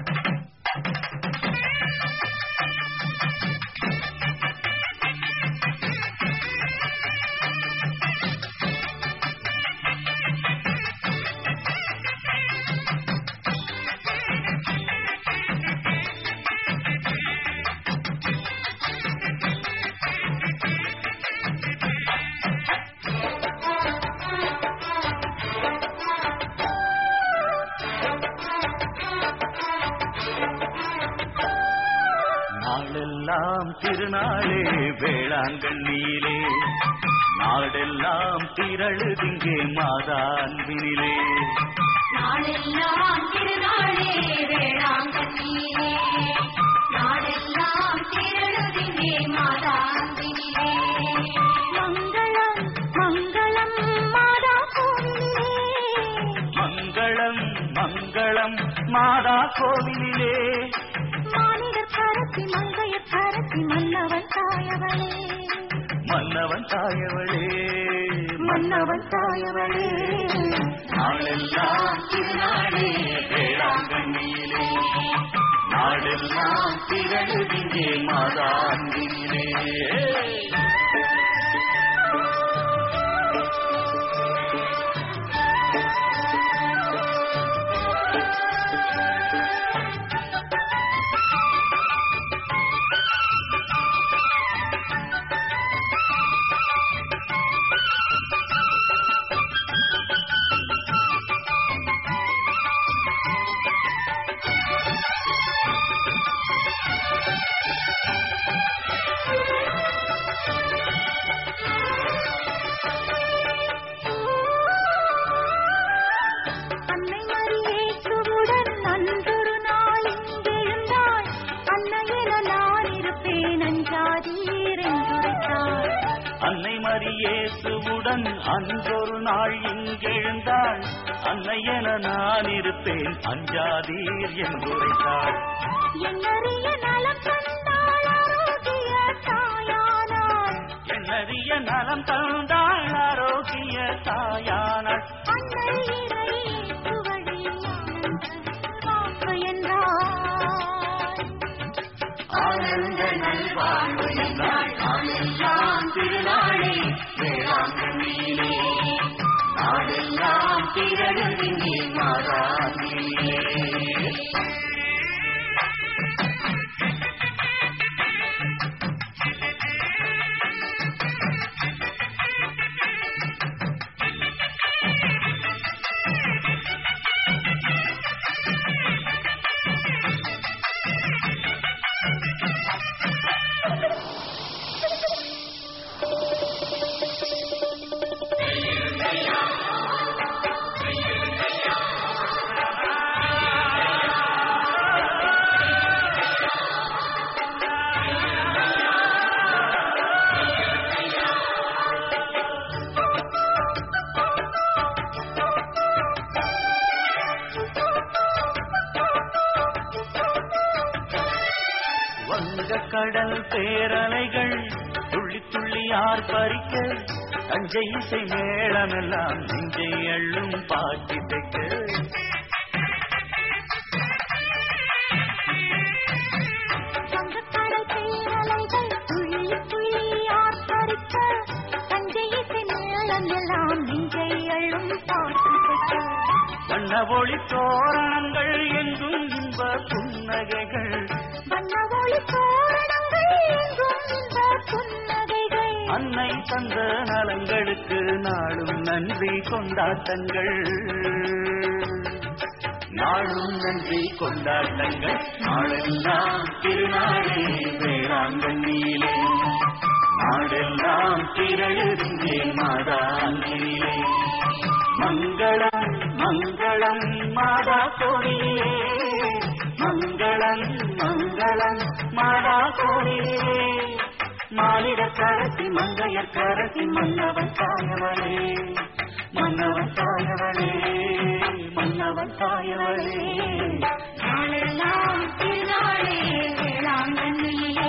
நாளெல்லாம் திருநாளே வேளாங்கண்ணியிலே நாடெல்லாம் திரழுதிங்கே மாதா அன்பினிலே நாளெல்லாம் திருநாளே வேளாங்கண்ணியிலே நாடெல்லாம் திரளுதிங்கே மாதாந்தினிலே மங்களம் மங்களம் மாதா கோவிலே மங்களம் மங்களம் மாதா கோவிலிலே மானிடர் கரத்தி மங்கையர் கரத்தி மன்னவன் தாயவளே மன்னவன் தாயவளே மன்னவன் தாயவளே நாளெல்லாம் திருநாளே வேளாங்கண்ணியிலே நாடெல்லாம் திரழுதிங்கே மாதா அன்பினிலே அன்னை மரியேசுவுடன் அன்றொரு நாள் இங்கெழுந்தாள் அன்னையென நான் இருப்பேன் அஞ்சாதீர் என்றுரைத்தாள் அன்னை மரியேசுவுடன் அன்றொரு நாள் இங்கெழுந்தாள் அன்னையென நான் இருப்பேன் அஞ்சாதீர் என்றுரைத்தாள் என்னறிய நலம் தந்தாள் ஆரோக்கிய தாயானாள் என்னறிய நலம் தந்தாள் ஆரோக்கிய தாயானாள் அன்னை இறை சுவழி வாக்கு என்றாள் ஆனந்த நல்வாழ்வு என்றாள் நாளெல்லாம் திருநாளே வேளாங்கண்ணியிலே நாடெல்லாம் திரழுதிங்கே மாறாதிலே வங்கக்கடல் பேரலைகள் துள்ளி துள்ளி ஆர்ப்பரிக்க தஞ்சை இசை மேளமெல்லாம் நெஞ்சை அள்ளும் பாட்டி தைக்க வங்கக்கடல் பேரலைகள் துள்ளி துள்ளி ஆர்ப்பரிக்க தஞ்சை இசை மேளம் எல்லாம் நெஞ்சை அள்ளும் பாட்டு பெற்ற வண்ண ஒளி தோரணங்கள் எங்கும் இன்ப புன்னகைகள் வண்ண ஒளி தோரணங்கள் எங்கும் இந்த புன்னகைகள் அன்னை தந்த நலங்களுக்கு நாளும் நன்றி கொண்டாட்டங்கள் நாளும் நன்றி கொண்டாட்டங்கள் நாளெல்லாம் திருநாளே வேளாங்கண்ணியிலே நாடெல்லாம் திரழுதிங்கே மாதாங்கிலே மங்களம் மங்களம் மாதா கோரிலே மங்களம் மங்களம் மாதா கோரிலே மானிட கரசி மங்கையர் கரசி மன்னவன் தாயவளே மன்னவன் தாயவளே மன்னவன் தாயவளே நாளெல்லாம் திருநாளே வேளாங்கண்ணியிலே